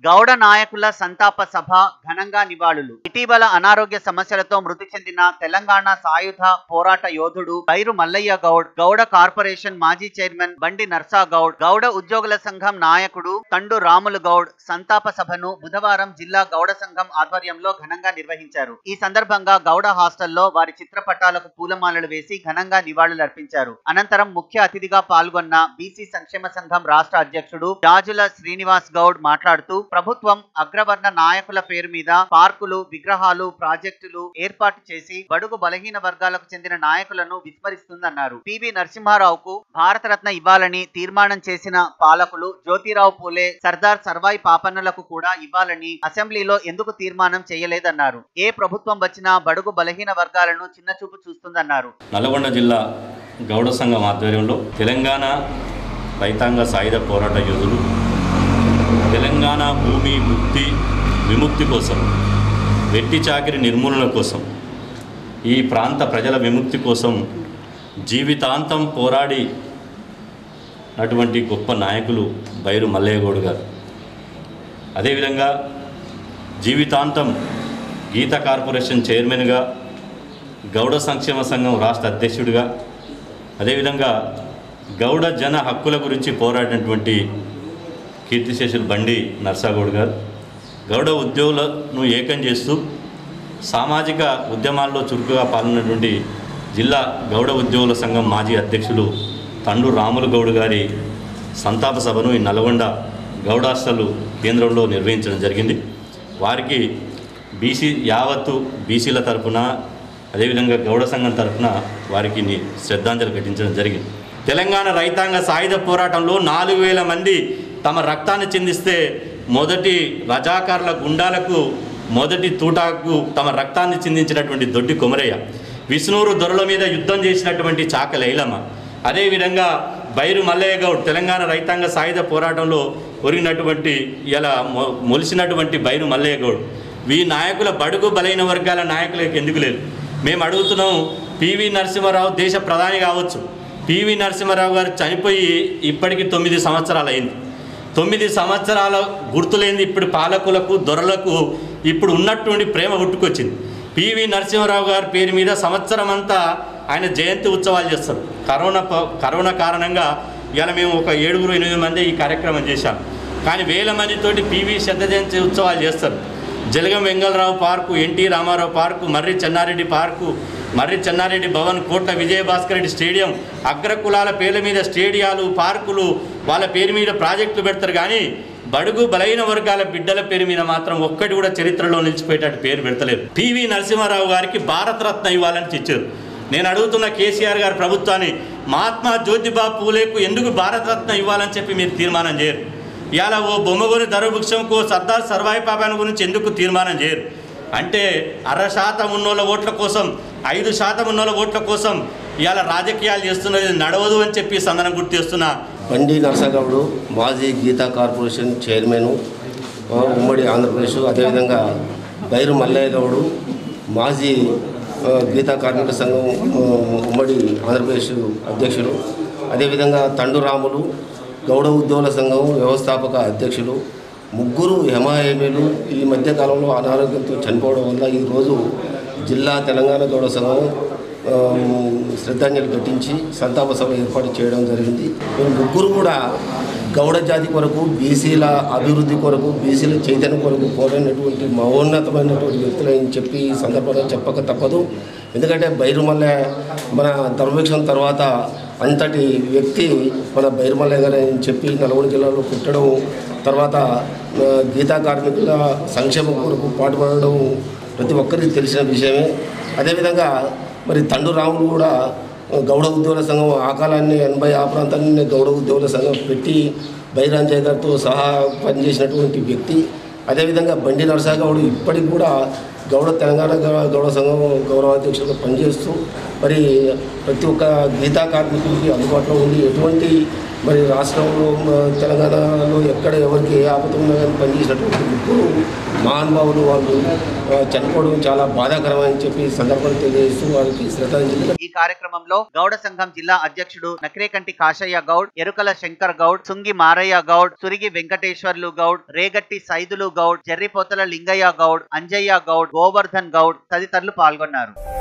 గౌడ నాయకుల సంతాప సభ ఘనంగా నివాళులు ఇటీవల అనారోగ్య సమస్యలతో మృతి చెందిన తెలంగాణ సాయుధ పోరాట యోధుడు బైరు మల్లయ్య గౌడ్ గౌడ కార్పొరేషన్ మాజీ చైర్మన్ బండి నర్సా గౌడ్ గౌడ ఉద్యోగుల సంఘం నాయకుడు తండు రాములు గౌడ్ సంతాప సభను బుధవారం జిల్లా గౌడ సంఘం ఆధ్వర్యంలో ఘనంగా నిర్వహించారు ఈ సందర్భంగా గౌడ హాస్టల్లో వారి చిత్రపటాలకు పూలమాలలు వేసి ఘనంగా నివాళులర్పించారు అనంతరం ముఖ్య అతిథిగా పాల్గొన్న బీసీ సంక్షేమ సంఘం రాష్ట్ర అధ్యక్షుడు జాజుల శ్రీనివాస్ గౌడ్ మాట్లాడుతూ ప్రభుత్వం అగ్రవర్ణ నాయకుల పేరు మీద పార్కులు విగ్రహాలు ప్రాజెక్టులు ఏర్పాటు చేసి బడుగు బలహీన వర్గాలకు చెందిన నాయకులను విస్మరిస్తుందన్నారు పివి నరసింహారావుకు భారతరత్న ఇవ్వాలని తీర్మానం చేసిన పాలకులు జ్యోతిరావు పూలే సర్దార్ సర్వాయి పాపన్నలకు కూడా ఇవ్వాలని అసెంబ్లీలో ఎందుకు తీర్మానం చేయలేదన్నారు ఏ ప్రభుత్వం వచ్చినా బడుగు బలహీన వర్గాలను చిన్నచూపు చూస్తుందన్నారు నల్గొండ జిల్లా గౌడ సంఘం ఆధ్వర్యంలో తెలంగాణ రైతాంగ సాయుధ పోరాట యోధులు తెలంగాణ భూమి ముక్తి విముక్తి కోసం వెట్టి చాకిరి నిర్మూలన కోసం ఈ ప్రాంత ప్రజల విముక్తి కోసం జీవితాంతం పోరాడి అటువంటి గొప్ప నాయకులు బైరు మల్లయ్య గౌడ్ గారు అదేవిధంగా జీవితాంతం గీత కార్పొరేషన్ చైర్మన్గా గౌడ సంక్షేమ సంఘం రాష్ట్ర అధ్యక్షుడిగా అదేవిధంగా గౌడ జన హక్కుల గురించి పోరాడినటువంటి కీర్తిశేషులు బండి నర్సాగౌడ్ గారు గౌడ ఉద్యోగులను ఏకం చేస్తూ సామాజిక ఉద్యమాల్లో చురుకుగా పాల్గొన్నటువంటి జిల్లా గౌడ ఉద్యోగుల సంఘం మాజీ అధ్యక్షులు తండు రాములు గౌడ్ గారి సంతాప సభను ఈ నల్గొండ గౌడాస్టలు కేంద్రంలో నిర్వహించడం జరిగింది వారికి బీసీ యావత్తు బీసీల తరపున అదేవిధంగా గౌడ సంఘం తరపున వారికి ని- శ్రద్ధాంజలి ఘటించడం జరిగింది తెలంగాణ రైతాంగ సాయుధ పోరాటంలో నాలుగు వేల మంది తమ రక్తాన్ని చెందిస్తే మొదటి రజాకారుల గుండాలకు మొదటి తూటాకు తమ రక్తాన్ని చిందించినటువంటి దొడ్డి కొమరయ్య విష్ణూరు దొరల మీద యుద్ధం చేసినటువంటి చాక లైలమ్మ అదేవిధంగా బైరు మల్లయ్య గౌడ్ తెలంగాణ రైతాంగ సాయుధ పోరాటంలో ఒరిగినటువంటి ఇలా మొ- మొలిసినటువంటి బైరు మల్లయ్య గౌడ్ వీ నాయకుల బడుగు బలైన వర్గాల నాయకులకు ఎందుకు లేదు మేము అడుగుతున్నాం పివి నరసింహారావు దేశ ప్రధాని కావచ్చు పివి నరసింహారావు గారు చనిపోయి ఇప్పటికి తొమ్మిది సంవత్సరాలు అయింది తొమ్మిది సంవత్సరాల గుర్తులేంది ఇప్పుడు పాలకులకు దొరలకు ఇప్పుడు ఉన్నటువంటి ప్రేమ పుట్టుకొచ్చింది పివి నరసింహారావు గారి పేరు మీద సంవత్సరం అంతా ఆయన జయంతి ఉత్సవాలు చేస్తారు కరోనా ప- కరోనా కారణంగా ఇవాళ మేము ఒక ఏడుగురు ఎనిమిది మంది ఈ కార్యక్రమం చేశాం కానీ వేల మందితోటి పివి శత జయంతి ఉత్సవాలు చేస్తారు Jalagam Vengal Rao park NT Rama Rao park Marri Chenna Reddy park Marri Chenna Reddy Bhavan Kotla Vijaya Bhaskar Reddy stadium అగ్రకులాల పేర్ల మీద స్టేడియాలు పార్కులు వాళ్ళ పేరు మీద ప్రాజెక్టులు పెడతారు కానీ బడుగు బలైన వర్గాల బిడ్డల పేరు మీద మాత్రం ఒక్కటి కూడా చరిత్రలో నిలిచిపోయేటట్టు పేరు పెడతలేదు పివి నరసింహారావు గారికి భారతరత్న ఇవ్వాలని తెచ్చారు నేను అడుగుతున్న కేసీఆర్ గారి ప్రభుత్వాన్ని మహాత్మా జ్యోతిబా పూలేకు ఎందుకు భారతరత్న ఇవ్వాలని చెప్పి మీరు తీర్మానం చేయరు ఇవాళ ఓ బొమ్మగోని ధరభుక్షంకు సర్దార్ సర్వాయి పాపాన్ గురించి ఎందుకు తీర్మానం చేయరు అంటే అర శాతం ఉన్నోళ్ళ ఓట్ల కోసం ఐదు శాతం ఉన్నోళ్ళ ఓట్ల కోసం ఇవాళ రాజకీయాలు చేస్తున్నది నడవదు అని చెప్పి సందనం గుర్తు చేస్తున్నా బండి నరసగౌడు మాజీ గీతా కార్పొరేషన్ చైర్మన్ ఆ, ఉమ్మడి ఆంధ్రప్రదేశ్ అదేవిధంగా బైరు మల్లయ్య గౌడు మాజీ ఆ, గీతా కార్మిక సంఘం ఆ, ఉమ్మడి ఆంధ్రప్రదేశ్ అధ్యక్షుడు అదేవిధంగా తండు రాములు గౌడ ఉద్యోగుల సంఘం వ్యవస్థాపక అధ్యక్షులు ముగ్గురు హెమాహేమీలు ఈ మధ్యకాలంలో అనారోగ్యంతో చనిపోవడం వల్ల ఈరోజు జిల్లా తెలంగాణ గౌడ సంఘం ఆ, శ్రద్ధాంజలి ఘటించి సంతాప సభ ఏర్పాటు చేయడం జరిగింది వీరు ముగ్గురు కూడా గౌడ జాతి కొరకు బీసీల అభివృద్ధి కొరకు బీసీల చైతన్యం కొరకు పోరాడినటువంటి మహోన్నతమైనటువంటి వ్యక్తులని చెప్పి ఈ సందర్భంగా చెప్పక తప్పదు ఎందుకంటే బైరుమల్ల మన ధర్మవృక్షం తర్వాత అంతటి వ్యక్తి మన బైరుమల్ల గారు అని చెప్పి నల్గొండ జిల్లాలో పుట్టడం తర్వాత ఆ, గీతా కార్మికుల సంక్షేమం కొరకు పాటుపడడం ప్రతి ఒక్కరికి తెలిసిన విషయమే అదేవిధంగా మరి తండు రాములు కూడా గౌడ ఉద్యోగుల సంఘం ఆ కాలాన్ని ఎనభై ఆ ప్రాంతాన్ని గౌడ ఉద్యోగుల సంఘం పెట్టి బైరాంజయ్ గారితో సహా పనిచేసినటువంటి వ్యక్తి అదేవిధంగా బండి నరసాగౌడు ఇప్పటికి కూడా గౌడ తెలంగాణ గౌ- గౌడ సంఘం గౌరవాధ్యక్షులుగా పనిచేస్తూ మరి ప్రతి ఒక్క గీతా కార్మికుడికి అందుబాటులో ఉండి ఎటువంటి మరి రాష్ట్రంలో మ, తెలంగాణలో ఎక్కడ ఎవరికి ఏ ఆపద ఉన్నా కానీ పనిచేసినటువంటి ముగ్గురు మహానుభావులు వాళ్ళు ఆ, చనిపోవడం చాలా బాధాకరమని చెప్పి ఈ సందర్భంగా తెలియజేస్తూ వారికి శ్రద్ధాంజలి ఈ కార్యక్రమంలో గౌడ సంఘం జిల్లా అధ్యక్షుడు నక్రేకంటి కాశయ్య గౌడ్ ఎరుకల శంకర్ గౌడ్ సుంగి మారయ్య గౌడ్ సురిగి వెంకటేశ్వర్లు గౌడ్ రేగట్టి సైదులు గౌడ్ జర్రిపోతల లింగయ్య గౌడ్ అంజయ్య గౌడ్ గోవర్ధన్ గౌడ్ తదితరులు పాల్గొన్నారు